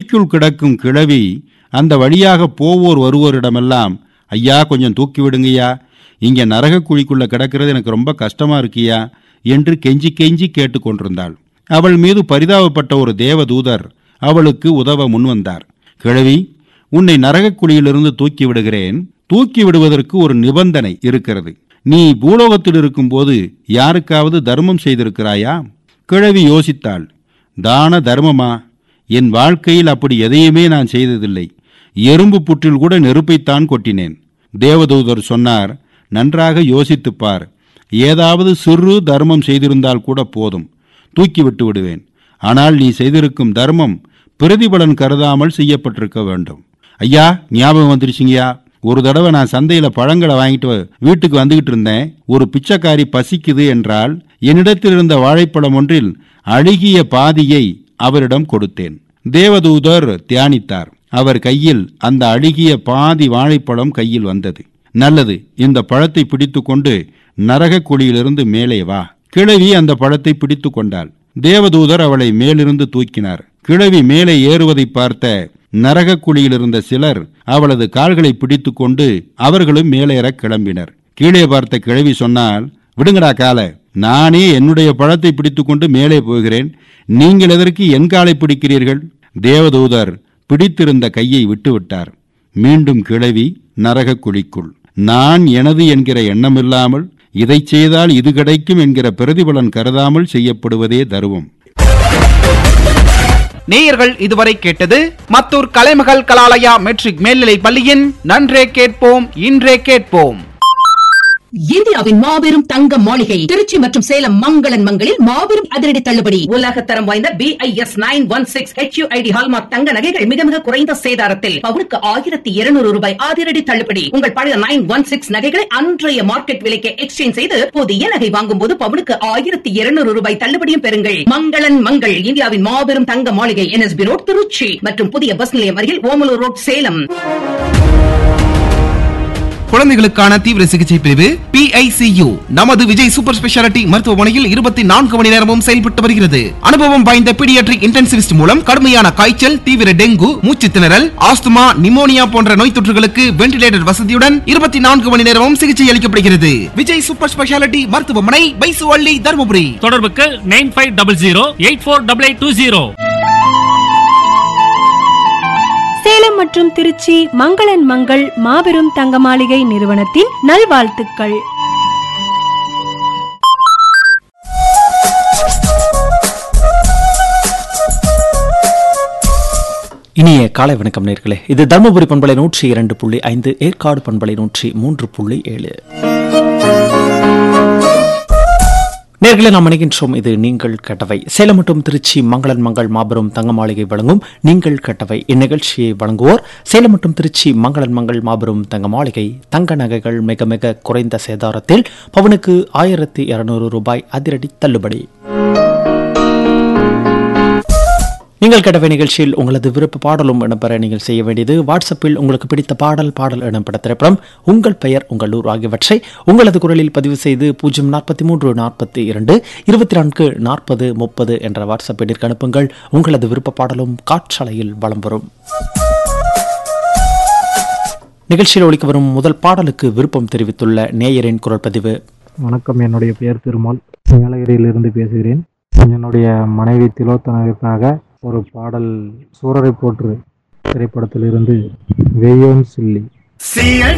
குழிக்குள் கிடக்கும் கிழவி அந்த வழியாக போவோர் வருவோரிடமெல்லாம் ஐயா கொஞ்சம் தூக்கி விடுங்கய்யா இங்கே நரக குழிக்குள்ள கிடக்கிறது எனக்கு ரொம்ப கஷ்டமா இருக்கியா என்று கெஞ்சி கெஞ்சி கேட்டு கொண்டிருந்தாள் அவள் மீது பரிதாபப்பட்ட ஒரு தேவதூதர் அவளுக்கு உதவ முன்வந்தார் கிழவி உன்னை நரகக் குழியிலிருந்து தூக்கி விடுகிறேன் தூக்கி விடுவதற்கு ஒரு நிபந்தனை இருக்கிறது நீ பூலோகத்தில் இருக்கும்போது யாருக்காவது தர்மம் செய்திருக்கிறாயா கிழவி யோசித்தாள் தான தர்மமா என் வாழ்க்கையில் அப்படி எதையுமே நான் செய்ததில்லை எறும்பு புற்றில் கூட நெருப்பைத்தான் கொட்டினேன் தேவதூதர் சொன்னார் நன்றாக யோசித்துப் பார் ஏதாவது சிறு தர்மம் செய்திருந்தால் கூட போதும் தூக்கி விட்டு விடுவேன் ஆனால் நீ செய்திருக்கும் தர்மம் பிரதிபலன் கருதாமல் செய்யப்பட்டிருக்க வேண்டும் ஐயா ஞாபகம் வந்துருச்சுங்கய்யா ஒரு தடவை நான் சந்தையில பழங்களை வாங்கிட்டு வீட்டுக்கு வந்துகிட்டு இருந்தேன் ஒரு பிச்சைக்காரி பசிக்குது என்றால் என்னிடத்தில் இருந்த வாழைப்பழம் ஒன்றில் அழுகிய பாதியை அவரிடம் கொடுத்தேன் தேவதூதர் தியானித்தார் அவர் கையில் அந்த அழுகிய பாதி வாழைப்பழம் கையில் வந்தது நல்லது இந்த பழத்தை பிடித்துக்கொண்டு நரக குழியிலிருந்து மேலே வா கிழவி அந்த பழத்தை பிடித்து கொண்டாள் தேவதூதர் அவளை மேலிருந்து தூக்கினார் கிழவி மேலே ஏறுவதை பார்த்த நரக குழியில் இருந்த சிலர் அவளது கால்களை பிடித்துக்கொண்டு அவர்களும் மேலேற கிளம்பினர் கீழே பார்த்த கிழவி சொன்னால் விடுங்கடா கால நானே என்னுடைய பழத்தை பிடித்துக்கொண்டு மேலே போகிறேன் நீங்கள் எதற்கு என் காலை பிடிக்கிறீர்கள் தேவதூதர் பிடித்திருந்த கையை விட்டுவிட்டார் மீண்டும் கிழவி நரக குழிக்குள் நான் எனது என்கிற எண்ணமில்லாமல் இதை செய்தால் இது கிடைக்கும் என்கிற பிரதிபலன் கருதாமல் செய்யப்படுவதே தருவம் நேயர்கள் இதுவரை கேட்டது மத்தூர் கலைமகள் கலாலயா மெட்ரிக் மேல்நிலை பள்ளியின் நன்றே கேட்போம் இன்றே கேட்போம் இந்தியாவின் மாபெரும் தங்க மாளிகை திருச்சி மற்றும் சேலம் மங்களன் மங்களில் மாபெரும் அதிரடி தள்ளுபடி உலகத்தரம் வாய்ந்த B I S nine one six HUID hallmark தங்க நகைகள் மிக மிக குறைந்த சேதாரத்தில் பவுனுக்கு ஆயிரத்தி இருநூறு ரூபாய் அதிரடி தள்ளுபடி உங்கள் பழைய நைன் ஒன் சிக்ஸ் நகைகளை அன்றைய மார்க்கெட் விலைக்கு எக்ஸ்சேஞ்ச் செய்து புதிய நகை வாங்கும் போது பவுனுக்கு ஆயிரத்தி இருநூறு ரூபாய் தள்ளுபடியும் பெறுங்கள் மங்களன் மங்கள் இந்தியாவின் மாபெரும் தங்க மாளிகை என்எஸ்பி ரோட் திருச்சி மற்றும் புதிய பஸ் நிலையம் அருகில் ஓமலூர் ரோட் சேலம் குழந்தைகளுக்கான தீவிர சிகிச்சை பிரிவு PICU நமது விஜய் சூப்பர் ஸ்பெஷாலிட்டி மருத்துவமனையில் இருபத்தி நான்கு மணி நேரமும் செயல்பட்டு வருகிறது அனுபவம் வாய்ந்த பீடியாட்ரிக் இன்டென்சிவிஸ்ட் மூலம் கடுமையான காய்ச்சல் தீவிர டெங்கு மூச்சு திணறல் ஆஸ்துமா நிமோனியா போன்ற நோய் தொற்றுகளுக்கு வென்டிலேட்டர் வசதியுடன் இருபத்தி நான்கு மணி நேரமும் சிகிச்சை அளிக்கப்படுகிறது விஜய் சூப்பர் ஸ்பெஷாலிட்டி மருத்துவமனை பைசுவள்ளி தருமபுரி தொடர்புக்கு nine five double zero eight four double eight two zero Salem மற்றும் திருச்சி மங்களன் மங்கள் மாபெரும் தங்க மாளிகை நிறுவனத்தின் நல்வாழ்த்துக்கள் இனிய காலை வணக்கம் நேர்களே இது தருமபுரி பண்பலை நூற்றி இரண்டு புள்ளி ஐந்து ஏற்காடு பண்பலை நூற்றி மூன்று புள்ளி ஏழு நேர்களை நாம் இணைகின்றோம் இது நீங்கள் கட்டவை சேலம் மற்றும் திருச்சி மங்களன் மங்கள் மாபெரும் தங்க மாளிகை வழங்கும் நீங்கள் கட்டவை இந்நிகழ்ச்சியை வழங்குவோர் சேலம் மற்றும் திருச்சி மங்களன் மங்கள் மாபெரும் தங்க மாளிகை தங்க நகைகள் மிக மிக குறைந்த சேதாரத்தில் பவனுக்கு ஆயிரத்தி இருநூறு ரூபாய் அதிரடி தள்ளுபடி நீங்கள் கேட்டவை நிகழ்ச்சியில் உங்களது விருப்ப பாடலும் இடம்பெற நீங்கள் செய்ய வேண்டியது வாட்ஸ்அப்பில் உங்களுக்கு பிடித்த பாடல் பாடல் இடம்பெற திரைப்படம் உங்கள் பெயர் உங்கள் ஊர் ஆகியவற்றை உங்களது குரலில் பதிவு செய்து பூஜ்ஜியம் நாற்பத்தி மூன்று நாற்பத்தி இரண்டு இருபத்தி நான்கு நாற்பது முப்பது என்ற வாட்ஸ்அப் எண்ணிற்கு அனுப்புங்கள் உங்களது விருப்ப பாடலும் காற்றலையில் வலம் வரும் நிகழ்ச்சியில் ஒழிக்க வரும் முதல் பாடலுக்கு விருப்பம் தெரிவித்துள்ள நேயரின் குரல் பதிவு வணக்கம் என்னுடைய பெயர் திருமால் நீலகிரியிலிருந்து பேசுகிறேன் என்னுடைய மனைவி திலோத்தனவிற்காக ஒரு பாடல் சூரரை போற்று திரைப்படத்திலிருந்து வெய்யோன் சில்லி சிஎன்